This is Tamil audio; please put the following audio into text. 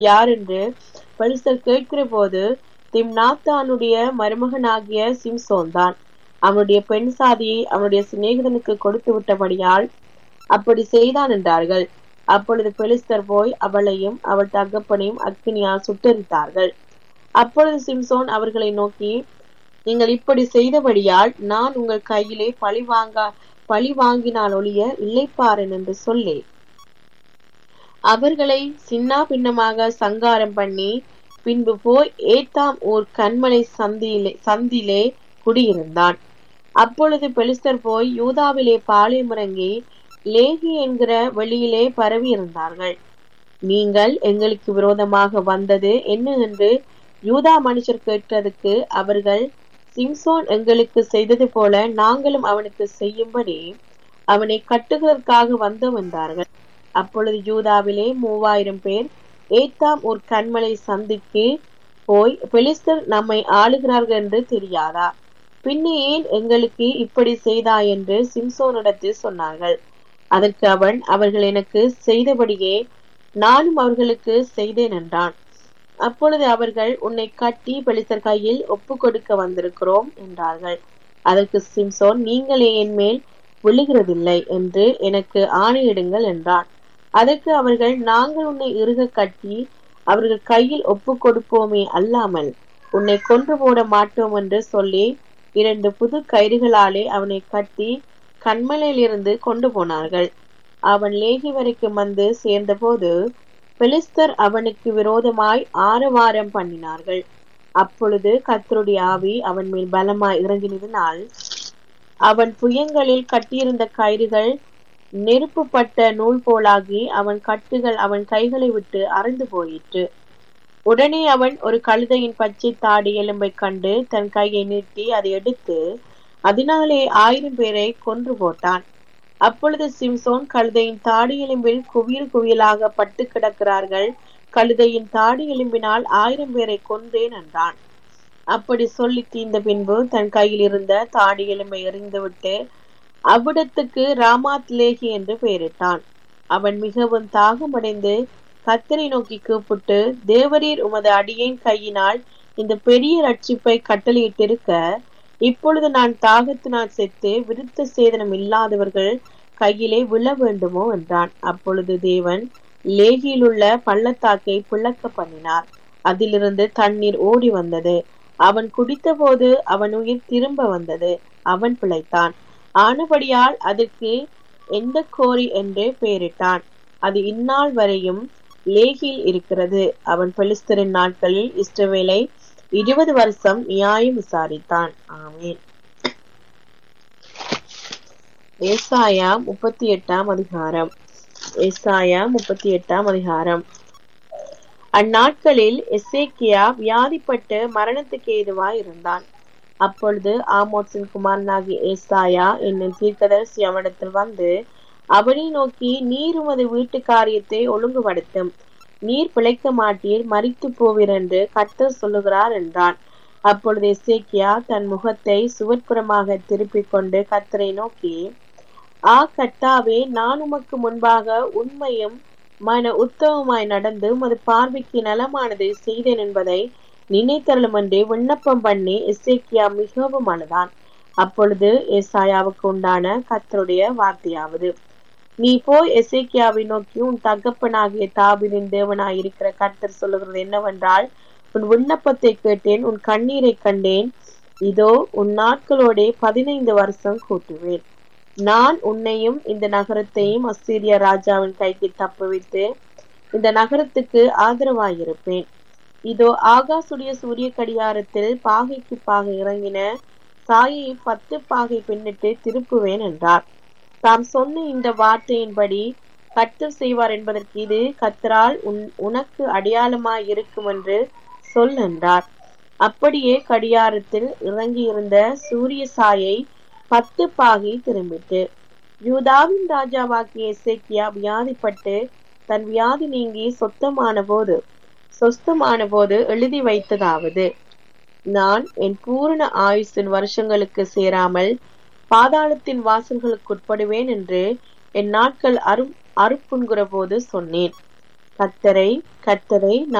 யார் என்று பெலிஸ்தர் கேட்கிற போது திம்னாத்தானுடைய மருமகனாகிய சிம்சோன் தான் அவனுடைய பெண் சாதியை அவனுடைய சிநேகிதனுக்கு கொடுத்து விட்டபடியால் அப்படி செய்தான் என்றார்கள் அப்பொழுது பெலிஸ்தர் போய் அவளையும் அவள் தகப்பனையும் அக்கினியால் சுட்டரித்தார்கள் அப்பொழுது சிம்சோன் அவர்களை நோக்கி நீங்கள் இப்படி செய்தபடியால் நான் உங்கள் கையிலே பழி வாங்க பழி வாங்கினால் ஒழிய இல்லைப்பாரன் என்று சொல்லி அவர்களை சின்னா பின்னமாக சங்காரம் பண்ணி பின்பு போய் ஏத்தாம் ஊர் கண்மலை சந்தியிலே சந்திலே குடியிருந்தான் அப்பொழுது பெலிஸ்தர் போய் யூதாவிலே பாளையமுறங்கி லேகி என்கிற வெளியிலே பரவி இருந்தார்கள் நீங்கள் எங்களுக்கு விரோதமாக வந்தது என்ன என்று யூதா மனுஷர் கேட்டதுக்கு அவர்கள் சிம்சோன் எங்களுக்கு செய்தது போல நாங்களும் அவனுக்கு செய்யும்படி அவனை கட்டுகிறதற்காக வந்து வந்தார்கள் அப்பொழுது யூதாவிலே மூவாயிரம் பேர் ஏத்தாம் ஒரு கண்மலை சந்திக்கு போய் பெலிஸ்தர் நம்மை ஆளுகிறார்கள் என்று தெரியாதா பின்னே ஏன் எங்களுக்கு இப்படி செய்தாய் என்று சிம்சோனிடத்தில் சொன்னார்கள் அதற்கு அவன் அவர்கள் எனக்கு செய்தபடியே நானும் அவர்களுக்கு செய்தேன் என்றான் அப்பொழுது அவர்கள் உன்னை கட்டி பெலிஸ்தர் கையில் ஒப்பு கொடுக்க வந்திருக்கிறோம் என்றார்கள் அதற்கு சிம்சோன் நீங்களே என் மேல் விழுகிறதில்லை என்று எனக்கு ஆணையிடுங்கள் என்றான் அதற்கு அவர்கள் நாங்கள் உன்னை இறுக கட்டி அவர்கள் கையில் ஒப்பு கொடுப்போமே அல்லாமல் உன்னை கொன்று போட மாட்டோம் என்று சொல்லி இரண்டு புது கயிறுகளாலே அவனை கட்டி கண்மலையிலிருந்து கொண்டு போனார்கள் அவன் லேகி வரைக்கும் வந்து சேர்ந்தபோது பெலிஸ்தர் அவனுக்கு விரோதமாய் ஆரவாரம் பண்ணினார்கள் அப்பொழுது கத்தருடைய ஆவி அவன் மேல் பலமாய் இறங்கினதினால் அவன் புயங்களில் கட்டியிருந்த கயிறுகள் நெருப்புப்பட்ட நூல் போலாகி அவன் கட்டுகள் அவன் கைகளை விட்டு அறந்து போயிற்று உடனே அவன் ஒரு கழுதையின் பச்சை தாடி எலும்பை கண்டு தன் கையை நீட்டி அதை எடுத்து அதனாலே ஆயிரம் பேரை கொன்று போட்டான் அப்பொழுது சிம்சோன் கழுதையின் தாடி எலும்பில் குவியல் குவியலாக பட்டு கிடக்கிறார்கள் கழுதையின் தாடி எலும்பினால் ஆயிரம் பேரை கொன்றேன் என்றான் அப்படி சொல்லி தீர்ந்த பின்பு தன் கையில் இருந்த தாடி எலும்பை எறிந்துவிட்டு அவ்விடத்துக்கு ராமாத் லேகி என்று பெயரிட்டான் அவன் மிகவும் தாகமடைந்து கத்தரை நோக்கி கூப்பிட்டு தேவரீர் உமது அடியேன் கையினால் இந்த பெரிய ரட்சிப்பை கட்டளையிட்டிருக்க இப்பொழுது நான் தாகத்தினால் செத்து விருத்த சேதனம் இல்லாதவர்கள் கையிலே விழ வேண்டுமோ என்றான் அப்பொழுது தேவன் லேகியில் உள்ள பள்ளத்தாக்கை பிளக்க பண்ணினார் அதிலிருந்து தண்ணீர் ஓடி வந்தது அவன் குடித்தபோது அவன் உயிர் திரும்ப வந்தது அவன் பிழைத்தான் ஆனபடியால் அதற்கு எந்த கோரி என்று பெயரிட்டான் அது இந்நாள் வரையும் லேகியில் இருக்கிறது அவன் பெலிஸ்தரின் நாட்களில் இஷ்டவேலை இருபது வருஷம் நியாயம் விசாரித்தான் ஆமேன் ஏசாயா முப்பத்தி எட்டாம் அதிகாரம் ஏசாயா முப்பத்தி எட்டாம் அதிகாரம் அந்நாட்களில் எசேக்கியா வியாதிப்பட்டு மரணத்துக்கு ஏதுவாய் இருந்தான் அப்பொழுது ஆமோட்சின் குமாரனாகி ஏசாயா என்னும் தீர்க்கதரிசி அவனிடத்தில் வந்து அவனை நோக்கி நீர் உமது வீட்டு காரியத்தை ஒழுங்குபடுத்தும் நீர் பிழைக்க மாட்டீர் மறித்து போவீர் என்று கர்த்தர் சொல்லுகிறார் என்றான் அப்பொழுது எசேக்கியா தன் முகத்தை சுவர்புறமாக திருப்பிக் கொண்டு கர்த்தரை நோக்கி ஆ கர்த்தாவே நான் உமக்கு முன்பாக உண்மையும் மன உத்தவமாய் நடந்து உமது பார்வைக்கு நலமானதை செய்தேன் என்பதை நினைத்தருளும் என்று விண்ணப்பம் பண்ணி எசேக்கியா மிகவும் அழுதான் அப்பொழுது எசாயாவுக்கு உண்டான கத்தருடைய வார்த்தையாவது நீ போய் எசேக்கியாவை நோக்கி உன் தகப்பனாகிய தாபிரின் தேவனாய் இருக்கிற கர்த்தர் சொல்லுகிறது என்னவென்றால் உன் விண்ணப்பத்தை கேட்டேன் உன் கண்ணீரை கண்டேன் இதோ உன் நாட்களோடே பதினைந்து வருஷம் கூட்டுவேன் நான் உன்னையும் இந்த நகரத்தையும் அஸ்சீரிய ராஜாவின் கைக்கு தப்புவித்து இந்த நகரத்துக்கு ஆதரவாயிருப்பேன் இதோ ஆகாசுடைய சூரிய கடிகாரத்தில் பாகைக்கு பாகை இறங்கின சாயை பத்து பாகை பின்னிட்டு திருப்புவேன் என்றார் தாம் சொன்ன இந்த வார்த்தையின்படி கர்த்தர் செய்வார் என்பதற்கு இது கத்தரால் உன் உனக்கு அடையாளமாய் இருக்கும் என்று சொல் என்றார் அப்படியே கடியாரத்தில் இறங்கியிருந்த சூரிய சாயை பத்து பாகை திரும்பிட்டு யூதாவின் ராஜாவாகிய எசேக்கியா வியாதிப்பட்டு தன் வியாதி நீங்கி சொத்தமான போது சொஸ்தமான போது எழுதி வைத்ததாவது நான் என் பூரண ஆயுசின் வருஷங்களுக்கு சேராமல் பாதாளத்தின் வாசல்களுக்கு உட்படுவேன் என்று என் நாட்கள் அரு அறுப்புண்கிற போது சொன்னேன் கர்த்தரை கர்த்தரை